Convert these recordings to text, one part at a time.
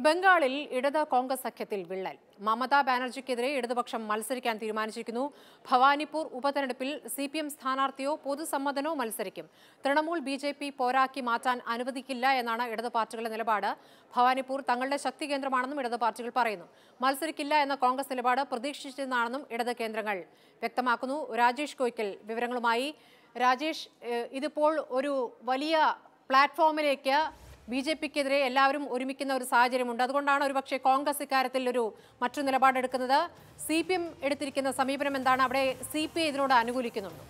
ബംഗാളിൽ ഇടത് കോൺഗ്രസ് സഖ്യത്തിൽ വിള്ളൽ മമതാ ബാനർജിക്കെതിരെ ഇടതുപക്ഷം മത്സരിക്കാൻ തീരുമാനിച്ചിരിക്കുന്നു ഭവാനിപ്പൂർ ഉപതെരഞ്ഞെടുപ്പിൽ സി പി എം സ്ഥാനാർത്ഥിയോ പൊതുസമ്മതനോ മത്സരിക്കും തൃണമൂൽ ബി ജെ പി പോരാക്കി മാറ്റാൻ അനുവദിക്കില്ല എന്നാണ് ഇടത് പാർട്ടികളുടെ നിലപാട് ഭവാനിപ്പൂർ തങ്ങളുടെ ശക്തി കേന്ദ്രമാണെന്നും ഇടത് പാർട്ടികൾ പറയുന്നു മത്സരിക്കില്ല എന്ന കോൺഗ്രസ് നിലപാട് പ്രതീക്ഷിച്ചതെന്നാണെന്നും ഇടത് കേന്ദ്രങ്ങൾ വ്യക്തമാക്കുന്നു രാജേഷ് കോയ്ക്കൽ വിവരങ്ങളുമായി രാജേഷ് ഏഹ് ഇതിപ്പോൾ ഒരു വലിയ പ്ലാറ്റ്ഫോമിലേക്ക് ബി ജെ പിക്കെതിരെ എല്ലാവരും ഒരുമിക്കുന്ന ഒരു സാഹചര്യമുണ്ട് അതുകൊണ്ടാണ് ഒരുപക്ഷെ കോൺഗ്രസ് ഇക്കാര്യത്തിൽ ഒരു മറ്റു നിലപാടെടുക്കുന്നത് സി പി എം എടുത്തിരിക്കുന്ന സമീപനം എന്താണ് അവിടെ സി പി ഐ ഇതിനോട് അനുകൂലിക്കുന്നുണ്ടോ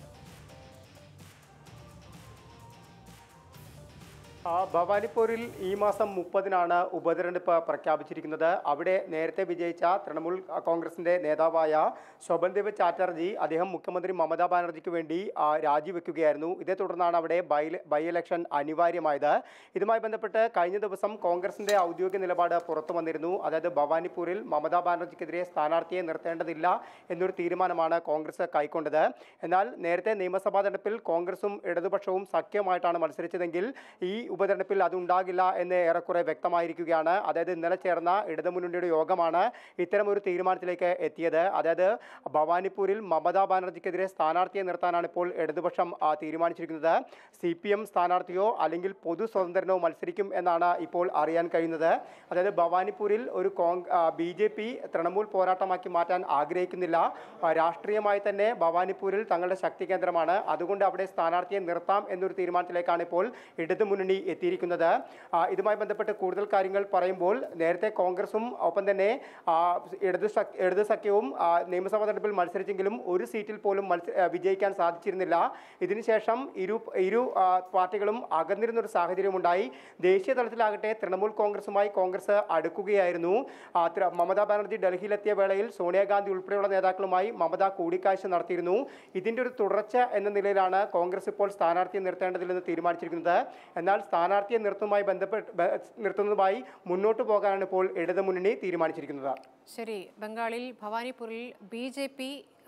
ആ, ഭവാനിപ്പൂരിൽ ഈ മാസം മുപ്പതിനാണ് ഉപതെരഞ്ഞെടുപ്പ് പ്രഖ്യാപിച്ചിരിക്കുന്നത് അവിടെ നേരത്തെ വിജയിച്ച തൃണമൂൽ കോൺഗ്രസിന്റെ നേതാവായ ശോഭൻദേവ് ചാറ്റർജി അദ്ദേഹം മുഖ്യമന്ത്രി മമതാ ബാനർജിക്ക് വേണ്ടി ആ, രാജിവെക്കുകയായിരുന്നു ഇതേ തുടർന്നാണ് അവിടെ ബൈ ബൈ ഇലക്ഷൻ അനിവാര്യമായത് ഇതുമായി ബന്ധപ്പെട്ട് കഴിഞ്ഞ ദിവസം കോൺഗ്രസിന്റെ ഔദ്യോഗിക നിലപാട് പുറത്തു വന്നിരുന്നു അതായത് ഭവാനിപ്പൂരിൽ മമതാ ബാനർജിക്കെതിരെ സ്ഥാനാർത്ഥിയെ നിർത്തേണ്ടതില്ല എന്നൊരു തീരുമാനമാണ് കോൺഗ്രസ് കൈക്കൊണ്ടത് എന്നാൽ നേരത്തെ നിയമസഭാ തെരഞ്ഞെടുപ്പിൽ കോൺഗ്രസും ഇടതുപക്ഷവും സഖ്യമായിട്ടാണ് മത്സരിച്ചതെങ്കിൽ ഈ ഉപതെരഞ്ഞെടുപ്പിൽ അതുണ്ടാകില്ല എന്ന് ഏറെക്കുറെ വ്യക്തമായിരിക്കുകയാണ് അതായത് ഇന്നലെ ചേർന്ന ഇടതുമുന്നണിയുടെ യോഗമാണ് ഇത്തരം ഒരു തീരുമാനത്തിലേക്ക് എത്തിയത് അതായത് ഭവാനിപ്പൂരിൽ മമതാ ബാനർജിക്കെതിരെ സ്ഥാനാർത്ഥിയെ നിർത്താനാണ് ഇപ്പോൾ ഇടതുപക്ഷം ആ, തീരുമാനിച്ചിരിക്കുന്നത് സി പി എം സ്ഥാനാർത്ഥിയോ അല്ലെങ്കിൽ പൊതു സ്വതന്ത്രനോ മത്സരിക്കും എന്നാണ് ഇപ്പോൾ അറിയാൻ കഴിയുന്നത് അതായത് ഭവാനിപ്പൂരിൽ ഒരു കോങ് ബി ജെ പി തൃണമൂൽ പോരാട്ടമാക്കി മാറ്റാൻ ആഗ്രഹിക്കുന്നില്ല ആ, രാഷ്ട്രീയമായി തന്നെ ഭവാനിപ്പൂരിൽ തങ്ങളുടെ ശക്തി കേന്ദ്രമാണ് അതുകൊണ്ട് അവിടെ സ്ഥാനാർത്ഥിയെ നിർത്താം എന്നൊരു തീരുമാനത്തിലേക്കാണ് ഇപ്പോൾ ഇടതുമുന്നണി എത്തിയിരിക്കുന്നത് ആ, ഇതുമായി ബന്ധപ്പെട്ട് കൂടുതൽ കാര്യങ്ങൾ പറയുമ്പോൾ നേരത്തെ കോൺഗ്രസും ഒപ്പം തന്നെ ആ, ഇടതു സഖ്- ഇടതു സഖ്യവും ആ, നിയമസഭാ തെരഞ്ഞെടുപ്പിൽ മത്സരിച്ചെങ്കിലും ഒരു സീറ്റിൽ പോലും മത്സ ആ, വിജയിക്കാൻ സാധിച്ചിരുന്നില്ല ഇതിനുശേഷം ഇരു ഇരു ആ, പാർട്ടികളും അകന്നിരുന്ന ഒരു സാഹചര്യമുണ്ടായി ദേശീയ തലത്തിലാകട്ടെ തൃണമൂൽ കോൺഗ്രസുമായി കോൺഗ്രസ് അടുക്കുകയായിരുന്നു ആ, ത്ര- മമതാ ബാനർജി ഡൽഹിയിലെത്തിയ വേളയിൽ സോണിയാഗാന്ധി ഉൾപ്പെടെയുള്ള നേതാക്കളുമായി മമത കൂടിക്കാഴ്ച നടത്തിയിരുന്നു ഇതിന്റെ ഒരു തുടർച്ച എന്ന നിലയിലാണ് കോൺഗ്രസ് ഇപ്പോൾ സ്ഥാനാർത്ഥിയെ നിർത്തേണ്ടതില്ലെന്ന് തീരുമാനിച്ചിരിക്കുന്നത് എന്നാൽ സ്ഥാനാർത്ഥിയെ നിർത്തുന്നതുമായി ബന്ധപ്പെട്ട് ബ- നിർത്തുന്നതുമായി മുന്നോട്ട് പോകാനാണ് ഇപ്പോൾ ഇടതുമുന്നണി തീരുമാനിച്ചിരിക്കുന്നത് ശരി ബംഗാളിൽ ഭവാനിപ്പൂരിൽ ബി ജെ പി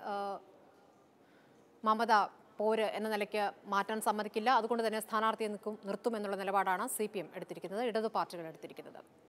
മമത പോര് എന്ന നിലയ്ക്ക് മാറ്റാൻ സമ്മതിക്കില്ല അതുകൊണ്ട് തന്നെ സ്ഥാനാർത്ഥിയെ നിൽക്കും നിർത്തുമെന്നുള്ള നിലപാടാണ് സി പി എം എടുത്തിരിക്കുന്നത് ഇടതു പാർട്ടികൾ എടുത്തിരിക്കുന്നത്